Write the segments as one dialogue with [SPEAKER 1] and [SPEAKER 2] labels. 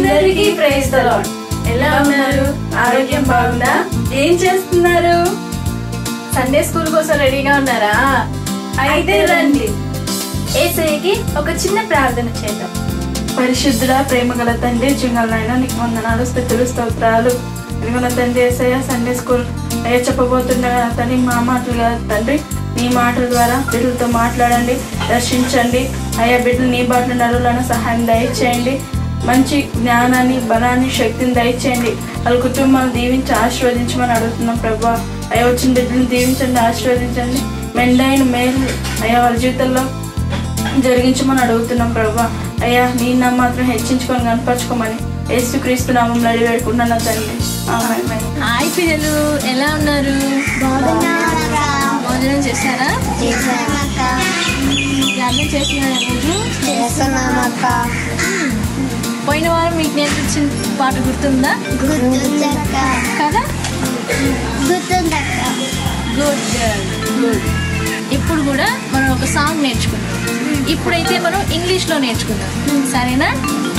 [SPEAKER 1] అందరికీ praise the lord ఎలా ఉన్నారు ఆరోగ్యం బాగుందా ఏం చేస్తున్నారు సండే స్కూల్ కోసం రెడీగా ఉన్నారా అయితే రండి ఏసయ్యకి ఒక చిన్న ప్రార్థన చేద్దాం పరిశుద్ధుడ ప్రేమ గల తండ్రి జింగలైనా నీకు వందనాలు స్థితులు స్తోత్రాలు ఇదిగో నా తండ్రి ఏసయ్య సండే స్కూల్ అయ్యా చెప్పబోతుండగా నా తండ్రి మా మాటలు కదా తండ్రి నీ మాటల ద్వారా బిడ్డలతో మాట్లాడండి దర్శించండి అయ్యా బిడ్డలు నీ బాటలు నరులను సహాయం దయచేయండి మంచి జ్ఞానాన్ని బలాన్ని శక్తిని దయచేయండి వాళ్ళ కుటుంబాలను దీవించి ఆశీర్వదించమని అడుగుతున్నాం ప్రభా అయ్యా వచ్చిన బిడ్డలను దీవించండి ఆశీర్వదించండి మెండైన మేలు అయ్యా వాళ్ళ జీవితంలో జరిగించమని అడుగుతున్నాం ప్రభా అయ్యా నీ నా మాత్రం హెచ్చించుకొని కనపరచుకోమని యేసుక్రీస్తు నామం అడిగి వేడుకుంటున్నాను తండ్రి ఆమేన్.
[SPEAKER 2] హాయ్ పిల్లలు ఎలా ఉన్నారు భోజనం చేశారా ప్రార్థన చేస్తున్నారా రోజు పోయిన వారం మీకు నేర్పించిన పాట గుర్తుందా కదా గుడ్ గర్ల్ గుడ్ ఇప్పుడు కూడా మనం ఒక సాంగ్ నేర్చుకుందాం ఇప్పుడైతే మనం ఇంగ్లీష్ లో నేర్చుకుందాం సరేనా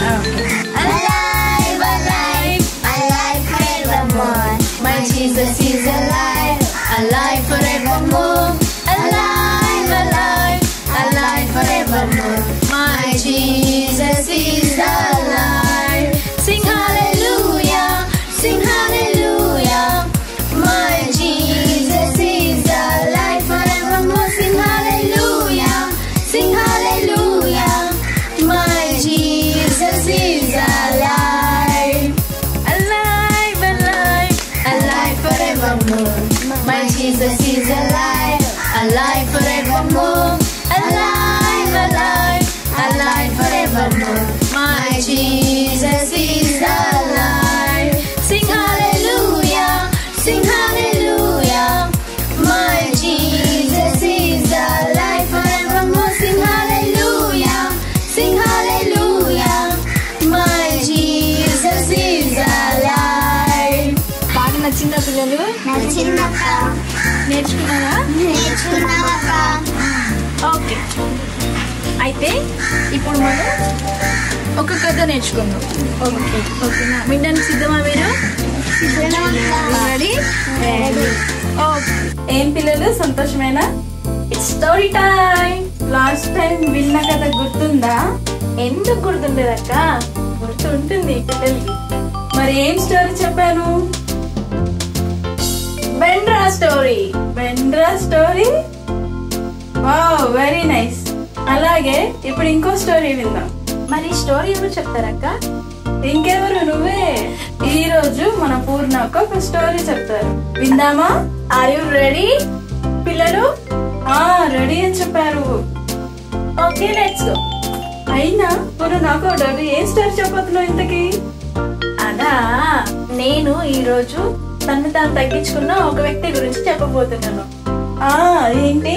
[SPEAKER 2] Alive, alive, alive forevermore. My Jesus is alive, alive forevermore. Alive, alive, alive forevermore. My Jesus is alive. Sing hallelujah, sing hallelujah. My Jesus is alive forevermore. Sing hallelujah, sing hallelujah. My Jesus is alive. Alive, alive, alive forevermore. My Jesus is alive, alive forevermore. Alive, alive, alive forevermore. My Jesus is alive. Sing hallelujah, sing hallelujah. My Jesus is alive forevermore. Sing hallelujah, sing hallelujah. My Jesus is alive. బాగా నచ్చిందా పిల్లలు నేర్చుకున్నారా okay అయితే ఇప్పుడు మనం ఒక కథ నేర్చుకుందాం ఓకే ఓకేనా వినడానికి సిద్ధమా మీరు రెడీ ఓకే
[SPEAKER 1] ఏం పిల్లలు సంతోషమేనా it's story time last time విన్న కథ గుర్తుందా ఎందుకు గుర్తుండేదక్క గుర్తుంటుంది పిల్లలకి మరి ఏం స్టోరీ చెప్పాను బెండ్రా స్టోరీ బెండ్రా స్టోరీ వావ్ వెరీ నైస్ అలాగే ఇప్పుడు ఇంకో స్టోరీ విందాం మరి స్టోరీ ఎవరు చెప్తారక్క ఇంకెవరు నువ్వే ఈ రోజు మన పూర్ణక్క ఒక స్టోరీ చెప్తారు విందామా ఆర్ యు రెడీ పిల్లలు ఆ రెడీ అని చెప్పారు ఓకే లెట్స్ గో అయినా పూర్ణ నాకు ఒక డౌట్ ఏ స్టోరీ చెప్పబోతున్నావు ఇంతకీ అదా నేను ఈ రోజు తను తాను తగ్గించుకున్న ఒక వ్యక్తి గురించి చెప్పబోతున్నాను ఆ ఏంటి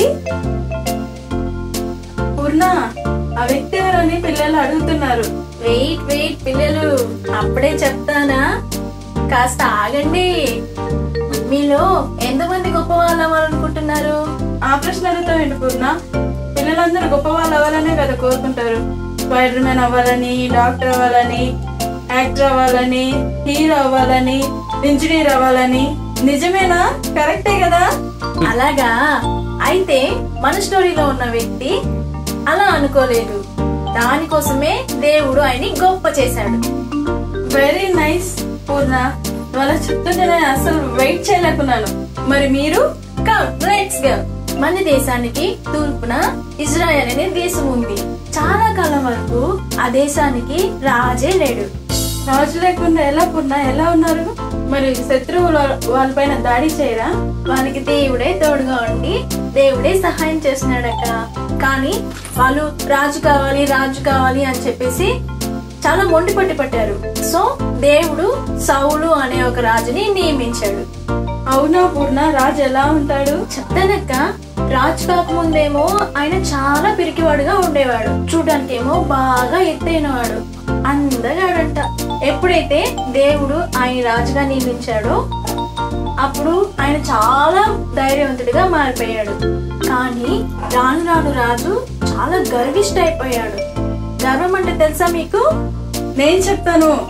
[SPEAKER 1] పూర్ణ ఆ వ్యక్తి ఎవరని పిల్లలు అడుగుతున్నారు వెయిట్ వెయిట్ పిల్లలు అప్పుడే చెప్తానా కాస్త ఆగండి మీలో ఎంతమంది గొప్ప వాళ్ళు అవ్వాలనుకుంటున్నారు ఆ ప్రశ్న అడుగుతాం పూర్ణ పిల్లలందరూ గొప్ప వాళ్ళు అవ్వాలనే కదా కోరుకుంటారు స్పైడర్ మ్యాన్ అవ్వాలని డాక్టర్ అవ్వాలని యాక్టర్ అవ్వాలని హీరో అవ్వాలని ఇంజనీర్ అవ్వాలని నిజమేనా కరెక్టే కదా అలాగా అయితే మన స్టోరీలో ఉన్న వ్యక్తి అలా అనుకోలేదు దానికోసమే దేవుడు ఆయన్ని గొప్ప చేశాడు వెరీ నైస్ పూర్ణ వాళ్ళ చెప్తుంటే నేను అసలు వెయిట్ చేయలేకున్నాను మరి మీరు కమ్ లెట్స్ గో మన దేశానికి తూర్పున ఇజ్రాయెల్ అనే దేశం ఉంది చాలా కాలం వరకు ఆ దేశానికి రాజే లేడు రాజు లేకుండా ఎలా పూర్ణ ఎలా ఉన్నారు మరి శత్రువులు వాళ్ళపైన దాడి చేయరా వాళ్ళకి దేవుడే తోడుగా ఉండి దేవుడే సహాయం చేస్తున్నాడక్క కానీ వాళ్ళు రాజు కావాలి రాజు కావాలి అని చెప్పేసి చాలా మొండి పట్టి పట్టారు సో దేవుడు సౌలు అనే ఒక రాజుని నియమించాడు అవునా పూర్ణ రాజు ఎలా ఉంటాడు చెప్తానక్క రాజు కాకముందేమో ఆయన చాలా పిరికివాడుగా ఉండేవాడు చూడడానికేమో బాగా ఎత్తైనవాడు అందగాడంట ఎప్పుడైతే దేవుడు ఆయన రాజుగా నియమించాడో అప్పుడు ఆయన చాలా ధైర్యవంతుడిగా మారిపోయాడు కానీ రాను రాను రాజు చాలా గర్విష్ట అయిపోయాడు గర్వం అంటే తెలుసా మీకు నేను చెప్తాను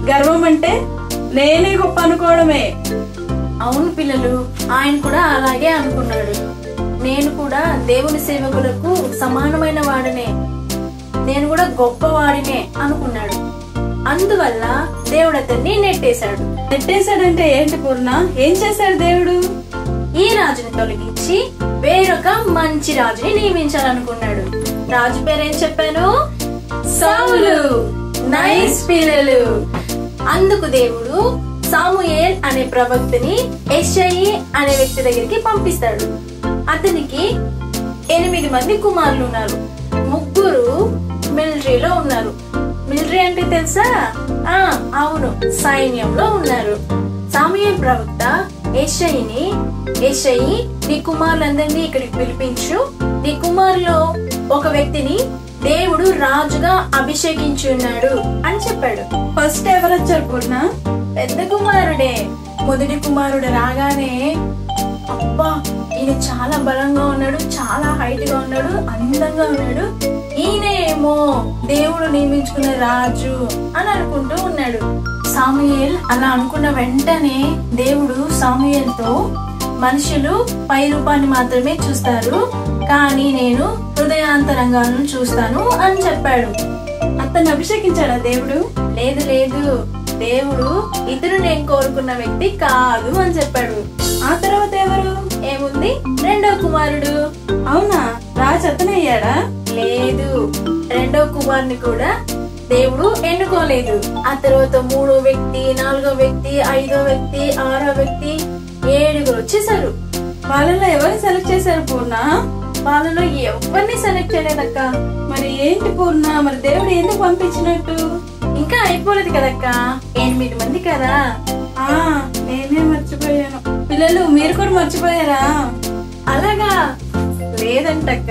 [SPEAKER 3] గర్వం అంటే నేనే గొప్ప అనుకోవడమే
[SPEAKER 1] అవును పిల్లలు ఆయన కూడా అలాగే అనుకున్నాడు నేను కూడా దేవుని సేవకులకు సమానమైన వాడినే నేను కూడా గొప్పవాడినే అనుకున్నాడు అందువల్ల దేవుడు అతన్ని నెట్టేశాడు
[SPEAKER 3] నెట్టేశాడంటే ఏంటి పూర్ణ ఏం చేశాడు దేవుడు
[SPEAKER 1] ఈ రాజుని తొలగించి వేరొక మంచి రాజుని నియమించాలనుకున్నాడు రాజు పేరేం చెప్పాను సౌలు నైస్ పిల్లలు అందుకు దేవుడు సాముయేల్ అనే ప్రవక్తని ఎస్ఐ అనే వ్యక్తి దగ్గరికి పంపిస్తాడు అతనికి ఎనిమిది మంది కుమారులు ఉన్నారు ముగ్గురు మిలిటరీలో ఉన్నారు మిలిటరీ అంటే తెలుసా ఆ అవును సైన్యంలో ఉన్నారు సాముయేల్ ప్రవక్త ఏషయిని ఏషయి నీ కుమారులందరినీ ఇక్కడికి పిలిపించు నీ కుమారులో ఒక వ్యక్తిని దేవుడు రాజుగా అభిషేకించి ఉన్నాడు అని చెప్పాడు
[SPEAKER 3] ఫస్ట్ ఎవరు వచ్చారు పూర్ణ
[SPEAKER 1] పెద్ద కుమారుడే మొదటి కుమారుడు రాగానే అబ్బా ఈయన చాలా బలంగా ఉన్నాడు చాలా హైట్ గా ఉన్నాడు అందంగా ఉన్నాడు ఈయనేమో దేవుడు నియమించుకున్న రాజు అని అనుకుంటూ ఉన్నాడు సాముయేల్ అలా అనుకున్న వెంటనే దేవుడు సాముయేల్తో మనుషులు పై రూపాన్ని మాత్రమే చూస్తారు కానీ నేను హృదయాంతరంగాలను చూస్తాను అని చెప్పాడు
[SPEAKER 3] అతన్ని అభిషేకించాడా దేవుడు
[SPEAKER 1] లేదు లేదు దేవుడు ఇతను నేను కోరుకున్న వ్యక్తి కాదు అని చెప్పాడు
[SPEAKER 3] ఆ తర్వాత ఎవరు
[SPEAKER 1] ఏముంది రెండో కుమారుడు
[SPEAKER 3] అవునా రాజు అతనే అయ్యాడా
[SPEAKER 1] లేదు రెండో కుమారుని కూడా దేవుడు ఎన్నుకోలేదు ఆ తర్వాత మూడో వ్యక్తి నాలుగో వ్యక్తి ఐదో వ్యక్తి ఆరో వ్యక్తి ఏడుగురు వచ్చేసారు
[SPEAKER 3] వాళ్ళలో ఎవరిని సెలెక్ట్ చేశారు పూర్ణ
[SPEAKER 1] వాళ్ళలో ఎవరిని సెలెక్ట్ చేయలేదక్క
[SPEAKER 3] మరి ఏంటి పూర్ణ మరి దేవుడు ఎందుకు పంపించినట్టు
[SPEAKER 1] ఇంకా అయిపోలేదు కదక్క ఎనిమిది మంది కదా
[SPEAKER 3] ఆ నేనే మర్చిపోయాను పిల్లలు మీరు కూడా మర్చిపోయారా
[SPEAKER 1] అలాగా లేదంటక్క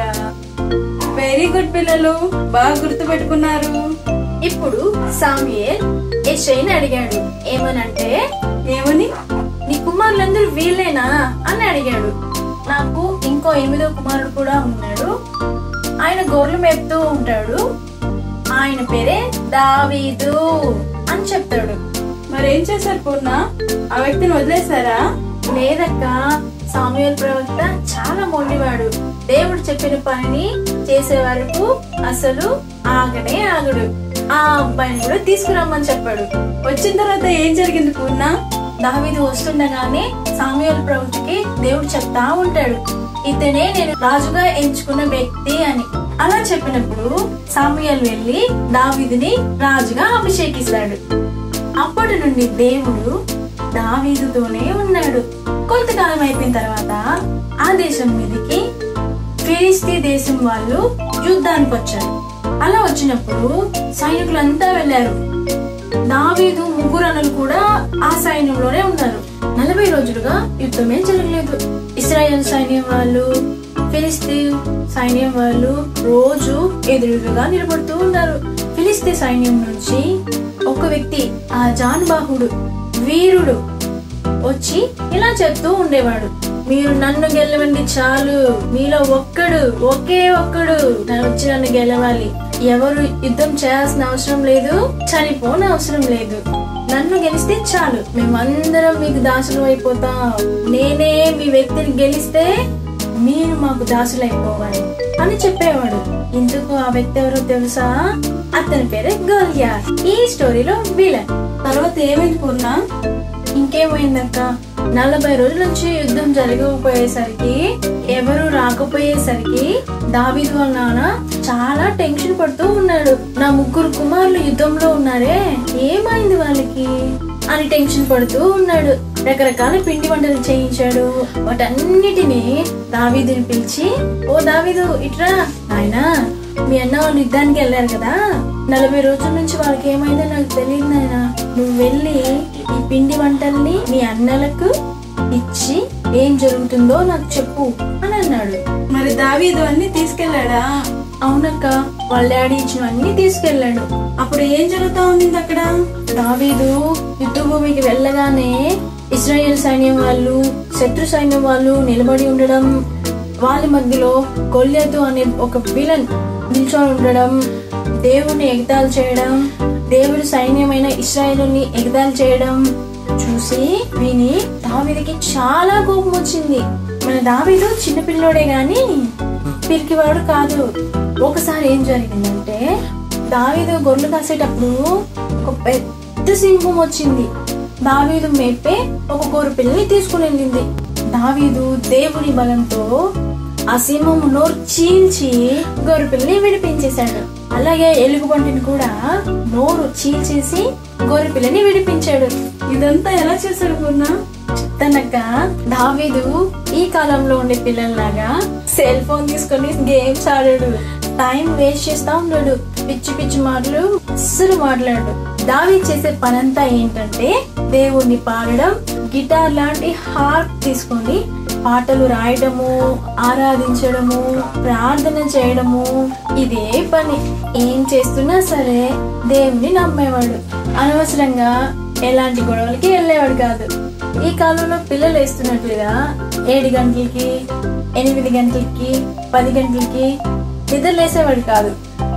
[SPEAKER 3] వెరీ గుడ్ పిల్లలు బాగా గుర్తు పెట్టుకున్నారు
[SPEAKER 1] ఇప్పుడు సామ్యేల్ యెషయిని అడిగాడు ఏమనంటే
[SPEAKER 3] ఏమని
[SPEAKER 1] నీ కుమారులందరూ వీళ్ళేనా అని అడిగాడు నాకు ఇంకో ఎనిమిదో కుమారుడు కూడా ఉన్నాడు ఆయన గొర్రెలు మేపుతూ ఉంటాడు ఆయన పేరే దావీదు అని చెప్తాడు
[SPEAKER 3] మరి ఏం చేశారు పూర్ణ ఆ వ్యక్తిని వదిలేశారా
[SPEAKER 1] లేదక్క సామ్యుయల్ ప్రవక్త చాలా మొండివాడు దేవుడు చెప్పిన పనిని చేసే వరకు అసలు ఆగనే ఆగడు ఆ అబ్బాయిని కూడా తీసుకురమ్మని చెప్పాడు
[SPEAKER 3] వచ్చిన తర్వాత ఏం జరిగింది పూర్ణ
[SPEAKER 1] దావీదు వస్తుండగానే సామ్యుయల్ ప్రవక్తకి దేవుడు చెప్తా ఉంటాడు ఇతనే నేను రాజుగా ఎంచుకున్న వ్యక్తి అని అలా చెప్పినప్పుడు సామ్యుయల్ వెళ్లి దావీదుని రాజుగా అభిషేకిస్తాడు అప్పటి నుండి దేవుడు దావీదుతోనే ఉన్నాడు కొంతకాలం అయిపోయిన తర్వాత ఆ దేశం మీదకి ఫిలిస్తీ దేశం వాళ్ళు యుద్ధానికి వచ్చారు అలా వచ్చినప్పుడు సైనికులంతా వెళ్లారు దావీదు ముగ్గురు అన్నలు కూడా ఆ సైన్యంలోనే ఉన్నారు నలభై రోజులుగా యుద్ధమే జరగలేదు ఇస్రాయేల్ సైన్యం వాళ్ళు ఫిలిస్తీ సైన్యం వాళ్ళు రోజు ఎదురుగా నిలబడుతూ ఉన్నారు ఫిలిస్తీ సైన్యం నుంచి ఒక వ్యక్తి ఆ జానుబాహుడు వీరుడు వచ్చి ఇలా చెప్తూ ఉండేవాడు మీరు నన్ను గెలవండి చాలు మీలో ఒక్కడు ఒకే ఒక్కడు నన్ను వచ్చి నన్ను గెలవాలి ఎవరు యుద్ధం చేయాల్సిన అవసరం లేదు చనిపోని అవసరం లేదు నన్ను గెలిస్తే చాలు మేమందరం మీకు దాసులు అయిపోతాం నేనే మీ వ్యక్తిని గెలిస్తే మీరు మాకు దాసులు అయిపోవాలి అని చెప్పేవాడు ఇందుకు ఆ వ్యక్తి ఎవరో తెలుసా అతని పేరే గోలియా ఈ స్టోరీలో విలన్
[SPEAKER 3] తర్వాత ఏమైంది పూర్ణ
[SPEAKER 1] ఇంకేమైందక్క నలభై రోజుల నుంచి యుద్ధం జరగకపోయేసరికి ఎవరు రాకపోయేసరికి దావీదు వాళ్ళ నాన్న చాలా టెన్షన్ పడుతూ ఉన్నాడు నా ముగ్గురు కుమారులు యుద్ధంలో ఉన్నారే ఏమైంది వాళ్ళకి అని టెన్షన్ పడుతూ ఉన్నాడు రకరకాల పిండి వంటలు చేయించాడు వాటన్నిటిని దావీదుని పిలిచి ఓ దావీదు ఇట్రా నాయనా మీ అన్న వాళ్ళు యుద్ధానికి వెళ్ళారు కదా నలభై రోజుల నుంచి వాళ్ళకి ఏమైందో నాకు తెలియదు నాయనా నువ్వు వెళ్ళి ఈ పిండి వంటల్ని మీ అన్నలకు ఇచ్చి ఏం జరుగుతుందో నాకు చెప్పు అని అన్నాడు
[SPEAKER 3] మరి దావీదు అన్ని తీసుకెళ్లాడా
[SPEAKER 1] అవునక్క వాళ్ళ డాడీ ఇచ్చినవన్నీ తీసుకెళ్ళాడు
[SPEAKER 3] అప్పుడు ఏం జరుగుతా ఉంది అక్కడ
[SPEAKER 1] దావీదు యుద్ధ భూమికి వెళ్ళగానే ఇస్రాయేల్ సైన్యం వాళ్ళు శత్రు సైన్యం వాళ్ళు నిలబడి ఉండడం వాళ్ళ మధ్యలో గొల్యతు అనే ఒక విలన్ నిల్చొని ఉండడం దేవుణ్ణి ఎగతాలు చేయడం దేవుడు సైన్యమైన ఇస్రాయేలుని ఎగతాళి చేయడం చూసి విని దావీదుకి చాలా కోపం వచ్చింది మన దావీదు చిన్నపిల్లోడే గాని పిరికివాడు కాదు ఒకసారి ఏం జరిగిందంటే దావీదు గొర్రెలు కాసేటప్పుడు ఒక పెద్ద సింహం వచ్చింది దావీదు మేపే ఒక గొర్రె పిల్లని తీసుకుని వెళ్ళింది దావీదు దేవుని బలంతో ఆ సింహం నోరు చీల్చి గొర్రె పిల్లని విడిపించేశాడు అలాగే ఎలుగుబంటిని కూడా నోరు చీల్చేసి గొర్రె పిల్లని విడిపించాడు
[SPEAKER 3] ఇదంతా ఎలా చేశాడు పూర్ణ
[SPEAKER 1] చెప్తానక్క దావీదు ఈ కాలంలో ఉండే పిల్లల్లాగా సెల్ ఫోన్ తీసుకొని గేమ్స్ ఆడాడు టైం వేస్ట్ చేస్తా ఉన్నాడు పిచ్చి పిచ్చి మాటలు అస్సలు మాట్లాడు దావీ చేసే పనంతా ఏంటంటే దేవుణ్ణి పాడడం గిటార్ లాంటి హార్ప్ తీసుకొని పాటలు రాయడము ఆరాధించడము ప్రార్థన చేయడము ఇదే పని ఏం చేస్తున్నా సరే దేవుణ్ణి నమ్మేవాడు అనవసరంగా ఎలాంటి గొడవలకి వెళ్ళేవాడు కాదు ఈ కాలంలో పిల్లలు వేస్తున్నట్లుగా ఏడు గంటలకి ఎనిమిది గంటలకి పది గంటలకి నిద్రలేసేవాడు కాదు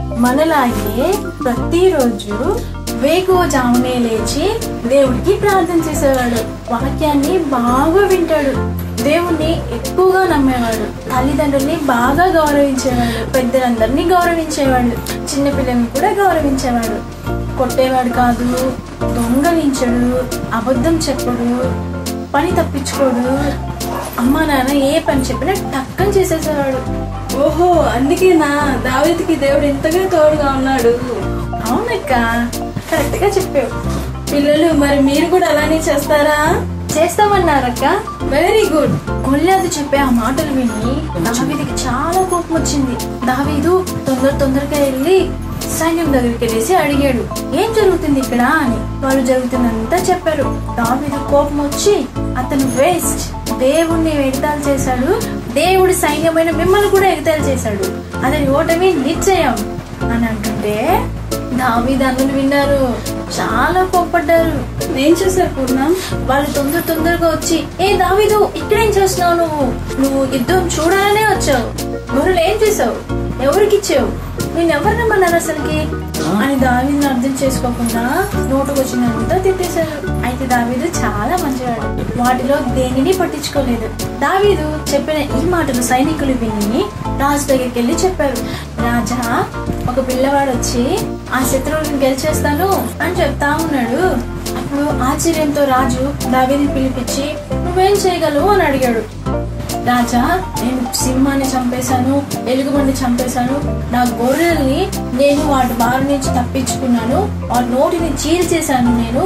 [SPEAKER 1] మనలాగే ప్రతిరోజు వేకువ జామునే లేచి దేవుడికి ప్రార్థన చేసేవాడు వాక్యాన్ని బాగా వింటాడు దేవుణ్ణి ఎక్కువగా నమ్మేవాడు తల్లిదండ్రుల్ని బాగా గౌరవించేవాడు పెద్దలందరినీ గౌరవించేవాడు చిన్నపిల్లల్ని కూడా గౌరవించేవాడు కొట్టేవాడు కాదు దొంగలించడు అబద్ధం చెప్పడు పని తప్పించుకోడు అమ్మా నాన్న ఏ పని చెప్పినా టక్కని చేసేసేవాడు
[SPEAKER 3] ఓహో అందుకేనా దావీదుకి దేవుడు ఇంతగా తోడుగా ఉన్నాడు
[SPEAKER 1] అవునక్క కరెక్ట్ గా చెప్పావు
[SPEAKER 3] పిల్లలు మరి మీరు కూడా అలానే చేస్తారా
[SPEAKER 1] చేస్తామన్నారక్క
[SPEAKER 3] వెరీ గుడ్
[SPEAKER 1] గొల్లాదు చెప్పే ఆ మాటలు విని దావీదికి చాలా కోపం వచ్చింది దావీదు తొందర తొందరగా వెళ్ళి సైన్యం దగ్గరికి వెళ్ళేసి అడిగాడు ఏం జరుగుతుంది ఇక్కడ అని వాళ్ళు జరుగుతుందంతా చెప్పారు దావీదు కోపం వచ్చి అతను వేస్ట్ దేవుణ్ణి ఎగతాలు చేశాడు దేవుడి సైన్యమైన మిమ్మల్ని కూడా ఎగతాలు చేశాడు అతని ఓటమి నిశ్చయం అని అంటుంటే దావీదు అన్నులు విన్నారు చాలా కోప్పడ్డారు
[SPEAKER 3] ఏం చేశారు పూర్ణ
[SPEAKER 1] వాళ్ళు తొందర తొందరగా వచ్చి ఏ దావీదు ఇక్కడేం చేస్తున్నావు నువ్వు నువ్వు యుద్ధం చూడాలనే వచ్చావు గొర్రెలు ఏం చేసావు ఎవరికి ఇచ్చావు నేను ఎవరు నమ్మన్నారు అసలుకి అని దావీదుని అర్థం చేసుకోకుండా నోటుకు వచ్చినంత తిట్టేశారు అయితే దావీదు చాలా మంచివాడు వాటిలో దేనిని పట్టించుకోలేదు దావీదు చెప్పిన ఈ మాటలు సైనికులు విని రాజు దగ్గరికి వెళ్ళి చెప్పారు రాజా ఒక పిల్లవాడు వచ్చి ఆ శత్రువులను గెలిచేస్తాను అని చెప్తా ఉన్నాడు అప్పుడు ఆశ్చర్యంతో రాజు దావీదిని పిలిపించి నువ్వేం చేయగలవు అని అడిగాడు రాజా నేను సింహాన్ని చంపేశాను ఎలుగుబండి చంపేశాను నా గొర్రెల్ని నేను వాటి బారి నుంచి తప్పించుకున్నాను వాటి నోటిని చీల్చేశాను నేను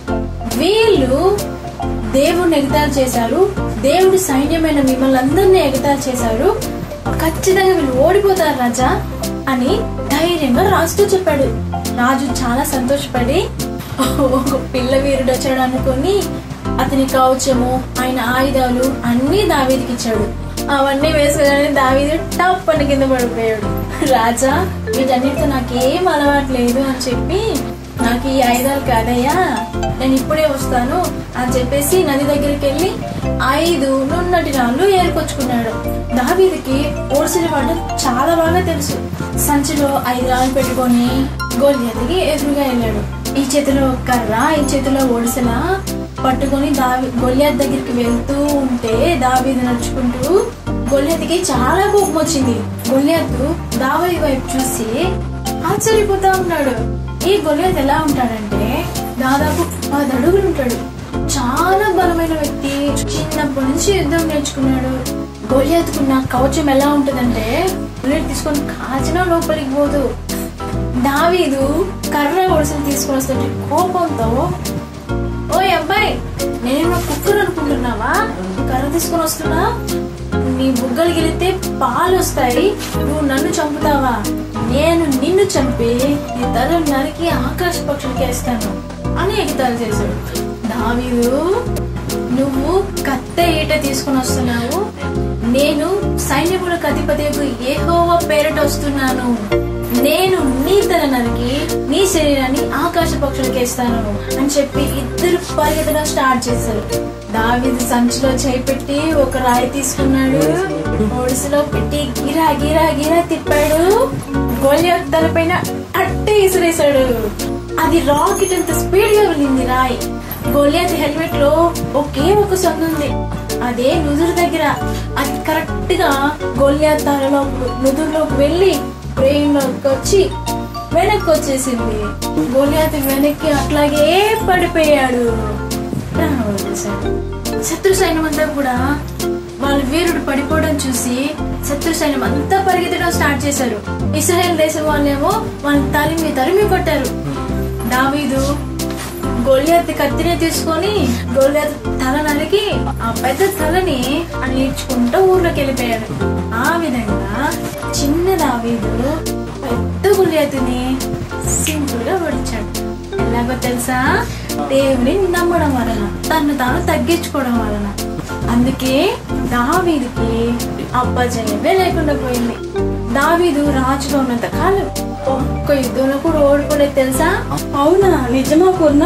[SPEAKER 1] వీళ్ళు దేవుణ్ణి ఎగతాలు చేశారు దేవుడి సైన్యమైన మిమ్మల్ని అందరినీ ఎగతాలు చేశారు ఖచ్చితంగా వీళ్ళు ఓడిపోతారు రాజా అని ధైర్యంగా రాజుతో చెప్పాడు రాజు చాలా సంతోషపడి ఒక పిల్ల వీరుడు వచ్చాడు అనుకొని అతని కవచము ఆయన ఆయుధాలు అన్ని దావీదికి ఇచ్చాడు అవన్నీ వేసుకోగానే దావీదు టప్ అని కింద పడిపోయాడు రాజా వీటన్నిటితో నాకేం అలవాటు లేదు అని చెప్పి నాకు ఈ ఆయుధాలు కాదయ్యా నేను ఇప్పుడే వస్తాను అని చెప్పేసి నది దగ్గరికి వెళ్ళి ఐదు నున్నటి రాళ్ళు ఏరుకొచ్చుకున్నాడు దావీదికి ఓడిసిన వాడు చాలా బాగా తెలుసు సంచిలో ఐదు రాళ్ళు పెట్టుకొని గోల్యతకి ఎదురుగా వెళ్ళాడు ఈ చేతిలో కర్ర ఈ చేతిలో ఒడిసెల పట్టుకొని దావి గొల్యాత్ దగ్గరికి వెళ్తూ ఉంటే దావీదు నడుచుకుంటూ గొల్యాత్కి చాలా కోపం వచ్చింది గొల్యాత్ దావీ వైపు చూసి ఆశ్చర్యపోతా ఉన్నాడు ఈ గొల్యాత్ ఎలా ఉంటాడంటే దాదాపు పది అడుగులు ఉంటాడు చాలా బలమైన వ్యక్తి చిన్నప్పటి నుంచి యుద్ధం నేర్చుకున్నాడు గొల్యాత్కున్న కవచం ఎలా ఉంటుందంటే బుల్లెట్ తీసుకొని కాచినా లోపలికి పోదు దావీదు కర్ర ఒడిసెలు తీసుకొని వస్తుంటే కోపంతో ఓయ్ అబ్బాయి నేను కుక్కర్ అనుకుంటున్నావా కర్ర తీసుకొని వస్తున్నా నీ బుగ్గలు గెలితే పాలు వస్తాయి నువ్వు నన్ను చంపుతావా నేను నిన్ను చంపి నీ తల నరికి ఆకాశ పక్షులకి వేస్తాను అని ఎగతాలు చేశాడు దావీదు నువ్వు కత్తె ఈట తీసుకొని వస్తున్నావు నేను సైన్యములకు అధిపతి ఏహోవా పేరట వస్తున్నాను నేను నీ తల నరికి నీ శరీరాన్ని ఆకాశ పక్షులకి వేస్తాను అని చెప్పి ఇద్దరు పరిగెత్తడం స్టార్ట్ చేశారు దావీదు సంచిలో చేయి పెట్టి ఒక రాయి తీసుకున్నాడు ఒడిసిలో పెట్టి గిరా గిరా గిరా తిప్పాడు గోలియాత్ తలపైన అట్టే ఇసిరేశాడు అది రాకెట్ అంత స్పీడ్ గా వెళ్ళింది రాయి గోలియాత్ హెల్మెట్ లో ఒకే ఒక సొంత ఉంది అదే నుదురు దగ్గర అది కరెక్ట్ గా గోలియాత్ తలలో నుదురులోకి వెళ్ళి బ్రెయిన్ లోకి వచ్చి వెనక్కి వచ్చేసింది గోలియాత్ వెనక్కి అట్లాగే పడిపోయాడు ప్రాణం వదిలేశాడు శత్రు సైన్యం అంతా కూడా వాళ్ళ వీరుడు పడిపోవడం చూసి శత్రు సైన్యం అంతా పరిగెత్తడం స్టార్ట్ చేశారు ఇస్రాయేల్ దేశం వాళ్ళేమో వాళ్ళ తరిమి తరిమి కొట్టారు దావీదు గోలియాత్ కత్తిని తీసుకొని గోలియాత్ తల నరికి ఆ పెద్ద తలని అనిడ్చుకుంటూ ఊర్లోకి వెళ్ళిపోయాడు ఆ విధంగా చిన్న దావీదు పెద్ద గొలియాతుని సింపుల్ గా ఓడించాడు ఎలాగో తెలుసా దేవుని నమ్మడం వలన తను తాను తగ్గించుకోవడం వలన అందుకే దావీదుకి అప్పజయమే లేకుండా పోయింది దావీదు రాజుగా ఉన్నంత కాలం ఒక్క యుద్ధంలో కూడా ఓడిపోలేదు తెలుసా
[SPEAKER 3] అవునా నిజమా పూర్ణ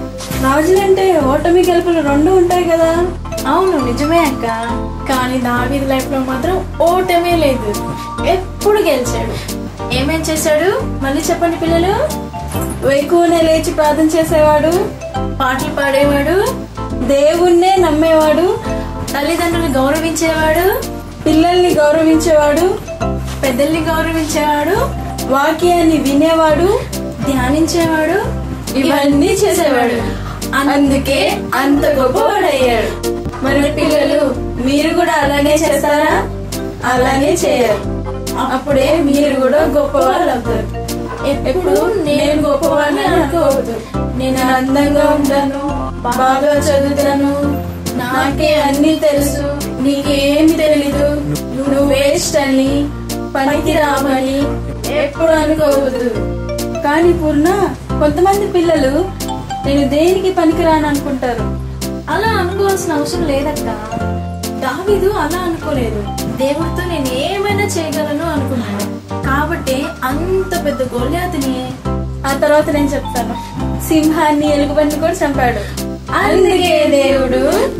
[SPEAKER 3] రాజులంటే ఓటమి గెలుపులు రెండు ఉంటాయి కదా
[SPEAKER 1] అవును నిజమే అక్క కానీ దావీదు లైఫ్ లో మాత్రం ఓటమే లేదు ఎప్పుడు గెలిచాడు ఏమేం చేశాడు మళ్ళీ చెప్పండి పిల్లలు
[SPEAKER 3] వేకువనే లేచి ప్రార్థన చేసేవాడు
[SPEAKER 1] పాటలు పాడేవాడు
[SPEAKER 3] దేవుణ్ణే నమ్మేవాడు
[SPEAKER 1] తల్లిదండ్రులు గౌరవించేవాడు
[SPEAKER 3] పిల్లల్ని గౌరవించేవాడు
[SPEAKER 1] పెద్దల్ని గౌరవించేవాడు
[SPEAKER 3] వాక్యాన్ని వినేవాడు
[SPEAKER 1] ధ్యానించేవాడు
[SPEAKER 3] ఇవన్నీ చేసేవాడు అందుకే అంత గొప్పవాడయ్యాడు మరి పిల్లలు మీరు కూడా అలానే చేస్తారా అలానే చేయరు అప్పుడే మీరు కూడా గొప్పవాళ్ళు అవుతారు ఎప్పుడు నేను గొప్పవాడిని అనుకోవద్దు నేను అందంగా ఉంటాను బాగా చదువుతాను నాకే అన్ని తెలుసు నీకేమి తెలీదు నువ్వు వేస్ట్ అని పనికి రామని ఎప్పుడు అనుకోవద్దు కానీ పూర్ణ కొంతమంది పిల్లలు నేను దేనికి పనికిరాను అనుకుంటారు
[SPEAKER 1] అలా అనుకోవాల్సిన అవసరం లేదక్క దావీదు అలా అనుకోలేదు దేవుడితో నేను ఏమైనా చేయగలను అనుకున్నాడు కాబట్టి అంత పెద్ద గొల్లాతిని
[SPEAKER 3] ఆ తర్వాత నేను చెప్తాను సింహాన్ని ఎలుగుబంటిని కూడా చంపాడు అందుకే దేవుడు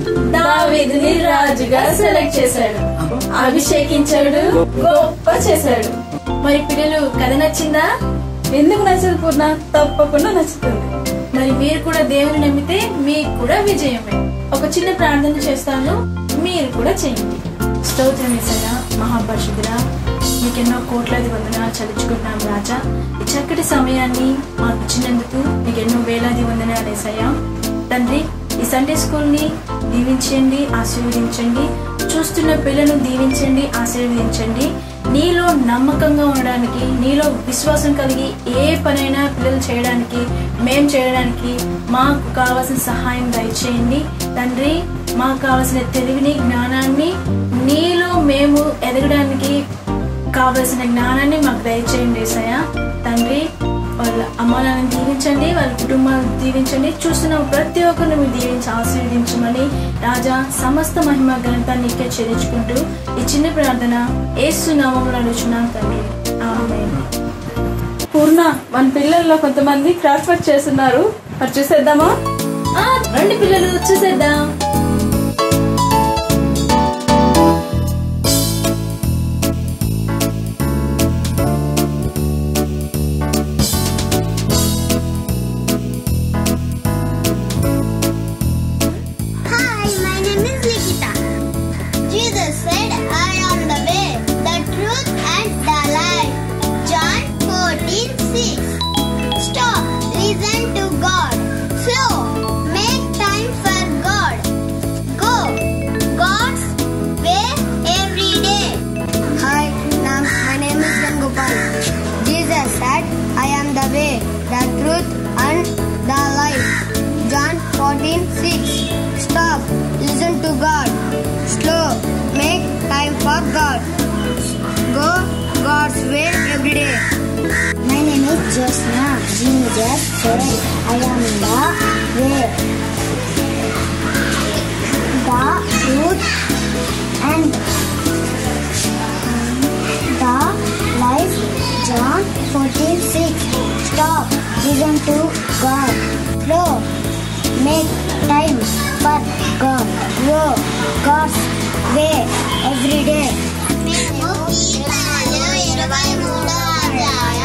[SPEAKER 3] దావీదుని రాజుగా సెలెక్ట్ చేశాడు అభిషేకించాడు గొప్ప చేశాడు
[SPEAKER 1] మరి పిల్లలు కథ నచ్చిందా
[SPEAKER 3] ఎందుకు నచ్చదు పూర్ణ తప్పకుండా నచ్చుతుంది
[SPEAKER 1] మరి మీరు కూడా దేవుని నమ్మితే మీకు కూడా విజయమే ఒక చిన్న ప్రార్థన చేస్తాను మీరు కూడా చేయండి స్తోత్రం ఏసయ్యా మహాపరిశుద్ధుడా మీకెన్నో కోట్లాది వందనాలు చదువుకుంటున్నాం రాజా ఈ చక్కటి సమయాన్ని మాకు ఇచ్చినందుకు మీకు ఎన్నో వేలాది వందనాలు ఏసయ్యా తండ్రి ఈ సండే స్కూల్ ని దీవించండి ఆశీర్వదించండి చూస్తున్న పిల్లలను దీవించండి ఆశీర్వదించండి నీలో నమ్మకంగా ఉండడానికి నీలో విశ్వాసం కలిగి ఏ పనైనా పిల్లలు చేయడానికి మేం చేయడానికి మాకు కావాల్సిన సహాయం దయచేయండి తండ్రి మాకు కావాల్సిన తెలివిని జ్ఞానాన్ని నీలో మేము ఎదగడానికి కావలసిన జ్ఞానాన్ని మాకు దయచేయండి ఏసయ్య తండ్రి వాళ్ళ అమ్మానాన్ని దీవించండి వాళ్ళ కుటుంబాలను దీవించండి చూస్తున్న ప్రతి ఒక్కరిని మీరు దీవించి ఆశీర్వదించమని రాజా సమస్త మహిమ ఘనత నీకే చెల్లించుకుంటూ ఈ చిన్న ప్రార్థన ఏసు నామంలో అడుగుచున్నాం తండ్రి ఆమేన్.
[SPEAKER 3] పూర్ణ మన పిల్లల్లో కొంతమంది క్రాఫ్ట్ వర్క్ చేస్తున్నారు మరి చూసేద్దామా
[SPEAKER 1] ఆ, రండి పిల్లలు చూసేద్దాం
[SPEAKER 4] Hi, my name is Nikita. Jesus said, I am the way, the truth, and the life. John 14 6. Stop, listen to God. Slow, make time for God. Go, God's way every day. Hi, Nam, my name is Gopal. Jesus said, I am the way, the truth, and the life. John 14 6. Stop, listen to God. Slow, make time for God. Go God's way every day. My name is Josna. Jesus said, I am the way, the truth, and the life. John 14 6. Stop, listen to God. Slow, make time for God. Go God's way every day. ఇరవై మూడో అధ్యాయం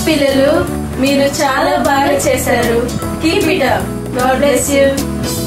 [SPEAKER 1] పిల్లలు మీరు చాలా బాగా చేశారు keep it up God bless you